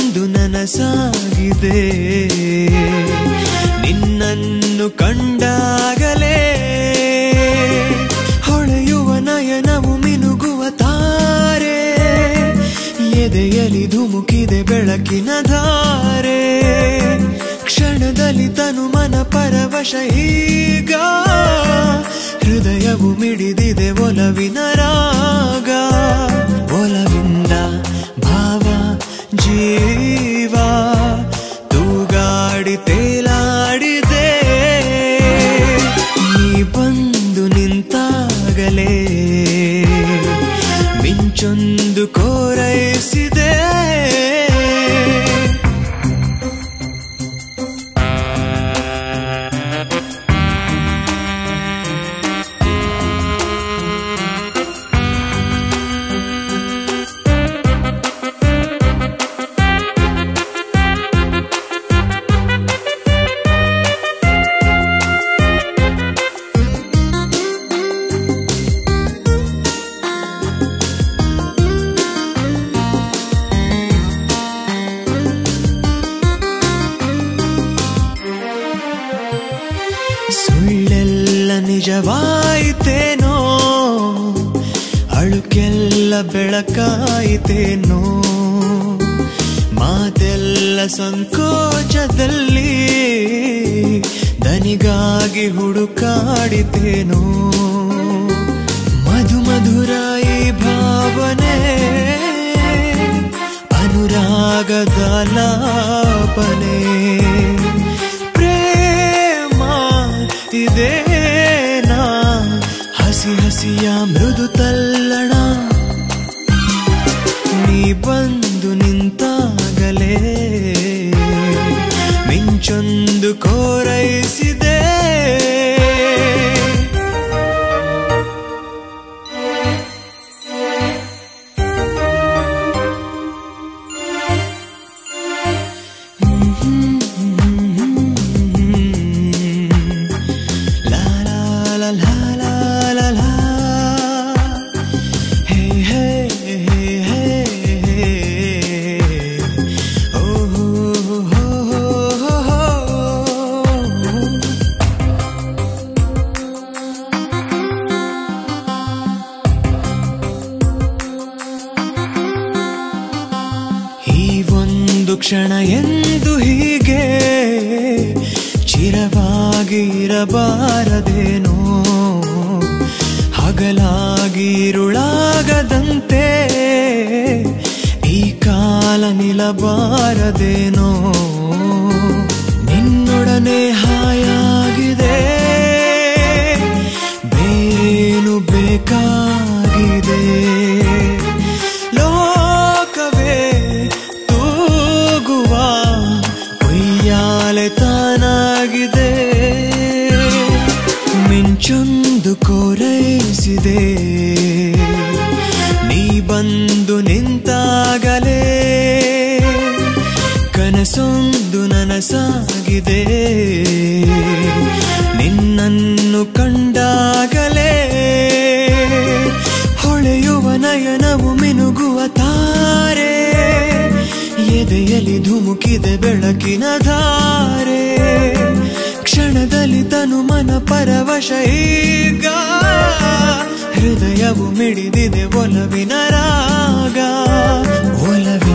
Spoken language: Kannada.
ಬಂದು ನನಸಾಗಿದೆ ನಿನ್ನನ್ನು ಕಂಡಾಗಲೇ ಹೊಳೆಯುವ ನಯನವು ಮಿನುಗುವ ತಾರೆ ಎದೆಯಲಿ ಧುಮುಕಿದೆ ಬೆಳಕಿನ ಧಾರೆ ಕ್ಷಣದಲ್ಲಿ ತನು ಮನ ಪರವಶ ಈಗ ಹೃದಯವು ಮಿಡಿದಿದೆ ಒಲವಿನ ರಾಗ ಒಲವಿಂದ ಭಾವ ಜೀವ ತೂಗಾಡಿ ತೇಲಾಡಿದೆ ನೀ ಬಂದು ನಿಂತಾಗಲೇ ಮಿಂಚೊಂದು ಕೋರೈಸಿದೆ ಸುಳ್ಳೆಲ್ಲ ನಿಜವಾಯಿತೇನೋ ಅಳುಕೆಲ್ಲ ಬೆಳಕಾಯಿತೇನೋ ಮಾತೆಲ್ಲ ಸಂಕೋಚದಲ್ಲಿ ದನಿಗಾಗಿ ಹುಡುಕಾಡಿತೇನೋ ಮಧು ಮಧುರಾಯಿ ಭಾವನೆ ಅನುರಾಗದ ಲಾಪನೆ ಪ್ರೇಮ ಇದೇನಾ ಹಸಿ ಹಸಿಯ ಮೃದು ತಲ್ಲಣ ನೀ ಬಂದು ನಿಂತಾಗಲೇ ಮಿಂಚೊಂದು ಕೋರೈಸಿದೆ La la la la la la la. Hey hey hey hey hey. Oh ho ho ho ho ho. ಈ ಒಂದು ಕ್ಷಣ ಎಂದು ಹೀಗೆ ಚಿರವಾಗಿ ಇರಬಾರದೇನೋ ಹಗಲಾಗಿ ಇರುಳಾಗದಂತೆ ಈ ಕಾಲ ನಿಲ್ಲಬಾರದೇನೋ ನಿನ್ನೊಡನೆ ಹಾಯಾಗಿದೆ ಬೇರೇನು ಬೇಕಾಗಿದೆ ಲೋಕವೇ ತೂಗುವ ಉಯ್ಯಾಲೆ ತಾನಾಗಿದೆ ಮಿಂಚೊಂದು ಕೋರೈಸಿದೆ ನೀ ಬಂದು ನಿಂತಾಗಲೇ ಕನಸೊಂದು ನನಸಾಗಿದೆ ನಿನ್ನನ್ನು ಕಂಡಾಗಲೇ ಹೊಳೆಯುವ ನಯನವು ಮಿನುಗುವ ತಾರೆ ಎದೆಯಲಿ ಧುಮುಕಿದೆ ಬೆಳಕಿನ ಧಾರೆ ಕ್ಷಣದಲ್ಲಿ ತನು ಮನ ಪರವಶ ಈಗ ಹೃದಯವು ಮಿಡಿದಿದೆ ಒಲವಿನ ರಾಗ ಒಲವಿನ